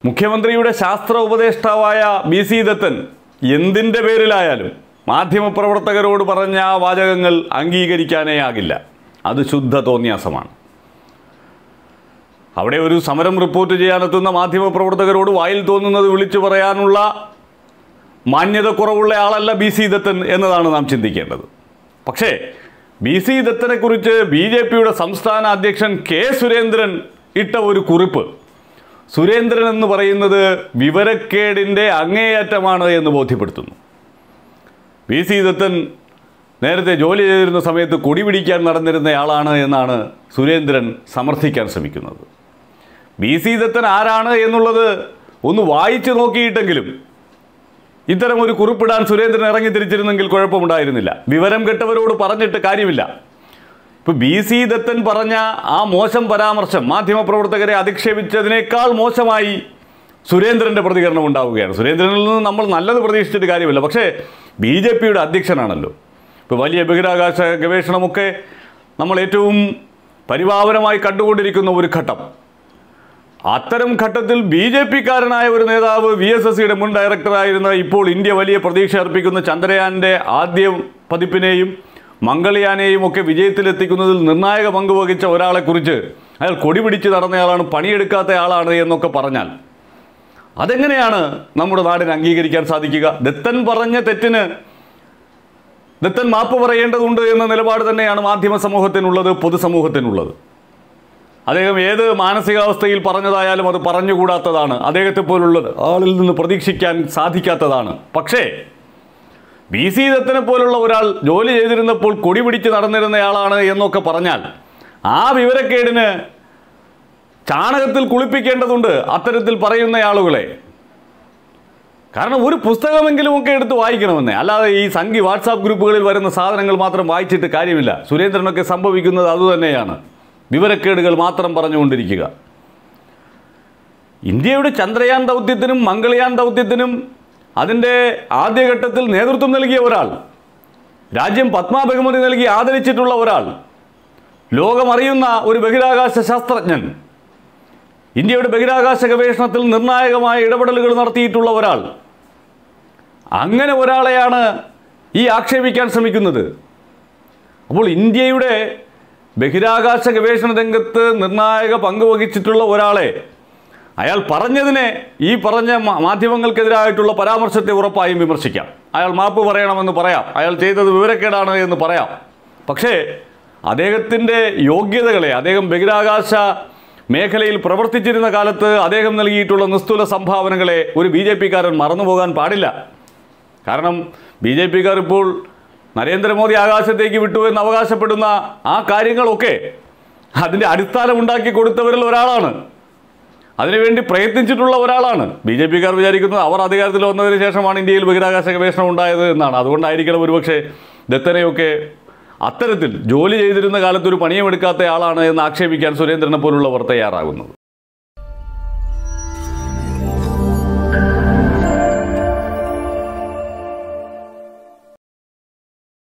മുഖ്യമന്ത്രിയുടെ ശാസ്ത്ര ഉപദേഷ്ടാവായ B C Dathan എന്തിൻ്റെ പേരിലായാലും മാധ്യമപ്രവർത്തകരോട് പറഞ്ഞ ആ വാചകങ്ങൾ അംഗീകരിക്കാനേ ആകില്ല അത് ശുദ്ധ തോന്നിയാസമാണ് അവിടെ ഒരു സമരം റിപ്പോർട്ട് ചെയ്യാനെത്തുന്ന മാധ്യമപ്രവർത്തകരോട് വായിൽ തോന്നുന്നത് വിളിച്ചു പറയാനുള്ള മാന്യത കുറവുള്ള ആളല്ല ബി സി ദത്തൻ എന്നതാണ് നാം ചിന്തിക്കേണ്ടത് പക്ഷേ ബി സി ദത്തനെക്കുറിച്ച് ബി ജെ പിയുടെ സംസ്ഥാന അധ്യക്ഷൻ കെ സുരേന്ദ്രൻ ഇട്ട ഒരു കുറിപ്പ് സുരേന്ദ്രൻ എന്ന് പറയുന്നത് വിവരക്കേടിൻ്റെ അങ്ങേയറ്റമാണ് എന്ന് ബോധ്യപ്പെടുത്തുന്നു ബി സി ദത്തൻ നേരത്തെ ജോലി ചെയ്തിരുന്ന സമയത്ത് കൊടി പിടിക്കാൻ നടന്നിരുന്നയാളാണ് എന്നാണ് സുരേന്ദ്രൻ സമർത്ഥിക്കാൻ ശ്രമിക്കുന്നത് ബി സി ദത്തൻ ആരാണ് എന്നുള്ളത് ഒന്ന് വായിച്ചു നോക്കിയിട്ടെങ്കിലും ഇത്തരം ഒരു കുറിപ്പിടാൻ സുരേന്ദ്രൻ ഇറങ്ങി തിരിച്ചിരുന്നെങ്കിൽ കുഴപ്പമുണ്ടായിരുന്നില്ല വിവരം കെട്ടവരോട് പറഞ്ഞിട്ട് കാര്യമില്ല ഇപ്പൊ ബി സി ദത്തൻ പറഞ്ഞ ആ മോശം പരാമർശം മാധ്യമപ്രവർത്തകരെ അധിക്ഷേപിച്ചതിനേക്കാൾ മോശമായി സുരേന്ദ്രന്റെ പ്രതികരണം ഉണ്ടാവുകയാണ് സുരേന്ദ്രനിൽ നിന്ന് നമ്മൾ നല്ലത് പ്രതീക്ഷിച്ചിട്ട് കാര്യമില്ല പക്ഷേ ബി ജെ പിയുടെ അധ്യക്ഷനാണല്ലോ ഇപ്പോൾ വലിയ ബഹിരാകാശ ഗവേഷണമൊക്കെ നമ്മൾ ഏറ്റവും പരിഭാവനമായി കണ്ടുകൊണ്ടിരിക്കുന്ന ഒരു ഘട്ടം അത്തരം ഘട്ടത്തിൽ ബി ജെ പിക്കാരനായ ഒരു നേതാവ് വി എസ് എസ് സിയുടെ മുൻ ഡയറക്ടറായിരുന്ന ഇപ്പോൾ ഇന്ത്യ വലിയ പ്രതീക്ഷ അർപ്പിക്കുന്ന ചന്ദ്രയാന്റെ ആദ്യ പതിപ്പിനെയും മംഗൾയാനെയും ഒക്കെ വിജയത്തിലെത്തിക്കുന്നതിൽ നിർണായക പങ്ക് വഹിച്ച ഒരാളെക്കുറിച്ച് അയാൾ കൊടി പിടിച്ച് നടന്നയാളാണ് പണിയെടുക്കാത്ത ആളാണ് എന്നൊക്കെ പറഞ്ഞാൽ അതെങ്ങനെയാണ് നമ്മുടെ നാടിന് അംഗീകരിക്കാൻ സാധിക്കുക ദത്തൻ പറഞ്ഞ തെറ്റിന് ദത്തൻ മാപ്പ് പറയേണ്ടതുണ്ട് എന്ന നിലപാട് തന്നെയാണ് മാധ്യമ സമൂഹത്തിനുള്ളത് പൊതുസമൂഹത്തിനുള്ളത് അദ്ദേഹം ഏത് മാനസികാവസ്ഥയിൽ പറഞ്ഞതായാലും അത് പറഞ്ഞുകൂടാത്തതാണ് അദ്ദേഹത്തെ പോലുള്ളത് ആളിൽ നിന്ന് പ്രതീക്ഷിക്കാൻ സാധിക്കാത്തതാണ് പക്ഷേ ബി സി ദത്തനെ പോലുള്ള ഒരാൾ ജോലി ചെയ്തിരുന്നപ്പോൾ കൊടി പിടിച്ച് നടന്നിരുന്നയാളാണ് എന്നൊക്കെ പറഞ്ഞാൽ ആ വിവരക്കേടിന് ചാണകത്തിൽ കുളിപ്പിക്കേണ്ടതുണ്ട് അത്തരത്തിൽ പറയുന്ന ആളുകളെ കാരണം ഒരു പുസ്തകമെങ്കിലും ഒക്കെ എടുത്ത് വായിക്കണമെന്നേ അല്ലാതെ ഈ സംഘി വാട്സാപ്പ് ഗ്രൂപ്പുകളിൽ വരുന്ന സാധനങ്ങൾ മാത്രം വായിച്ചിട്ട് കാര്യമില്ല സുരേന്ദ്രനൊക്കെ സംഭവിക്കുന്നത് അതുതന്നെയാണ് വിവരക്കേടുകൾ മാത്രം പറഞ്ഞുകൊണ്ടിരിക്കുക ഇന്ത്യയുടെ ചന്ദ്രയാൻ ദൗത്യത്തിനും മംഗളയാൻ ദൗത്യത്തിനും അതിൻ്റെ ആദ്യഘട്ടത്തിൽ നേതൃത്വം നൽകിയ ഒരാൾ രാജ്യം പത്മ ബഹുമതി നൽകി ആദരിച്ചിട്ടുള്ള ഒരാൾ ലോകമറിയുന്ന ഒരു ബഹിരാകാശ ശാസ്ത്രജ്ഞൻ ഇന്ത്യയുടെ ബഹിരാകാശ ഗവേഷണത്തിൽ നിർണായകമായ ഇടപെടലുകൾ നടത്തിയിട്ടുള്ള ഒരാൾ അങ്ങനെ ഒരാളെയാണ് ഈ ആക്ഷേപിക്കാൻ ശ്രമിക്കുന്നത് അപ്പോൾ ഇന്ത്യയുടെ ബഹിരാകാശ ഗവേഷണ രംഗത്ത് നിർണായക പങ്ക് വഹിച്ചിട്ടുള്ള ഒരാളെ അയാൾ പറഞ്ഞതിനെ ഈ പറഞ്ഞ മാ- മാധ്യമങ്ങൾക്കെതിരായിട്ടുള്ള പരാമർശത്തെ ഉറപ്പായും വിമർശിക്കാം അയാൾ മാപ്പ് പറയണമെന്ന് പറയാം അയാൾ ചെയ്തത് വിവരക്കേടാണ് എന്ന് പറയാം പക്ഷേ അദ്ദേഹത്തിൻ്റെ യോഗ്യതകളെ അദ്ദേഹം ബഹിരാകാശ മേഖലയിൽ പ്രവർത്തിച്ചിരുന്ന കാലത്ത് അദ്ദേഹം നൽകിയിട്ടുള്ള നിസ്തുല സംഭാവനകളെ ഒരു ബി ജെ പിക്കാരൻ മറന്നുപോകാൻ പാടില്ല കാരണം ബി ജെ പിക്കാർ ഇപ്പോൾ നരേന്ദ്രമോദി ആകാശത്തേക്ക് വിട്ടു എന്ന് അവകാശപ്പെടുന്ന ആ കാര്യങ്ങളൊക്കെ അതിൻ്റെ അടിസ്ഥാനം ഉണ്ടാക്കി കൊടുത്തവരിൽ ഒരാളാണ് അതിനുവേണ്ടി പ്രയത്നിച്ചിട്ടുള്ള ഒരാളാണ് ബി ജെ പിക്കാർ വിചാരിക്കുന്നത് അവർ അധികാരത്തിൽ വന്നതിന് ശേഷമാണ് ഇന്ത്യയിൽ ബഹിരാകാശ ഗവേഷണം ഉണ്ടായത് എന്നാണ് അതുകൊണ്ടായിരിക്കണം ഒരുപക്ഷെ ദത്തനെയൊക്കെ അത്തരത്തിൽ ജോലി ചെയ്തിരുന്ന കാലത്ത് ഒരു പണിയും എടുക്കാത്ത ആളാണ് എന്ന് ആക്ഷേപിക്കാൻ സുരേന്ദ്രനെ പോലുള്ളവർ തയ്യാറാകുന്നത്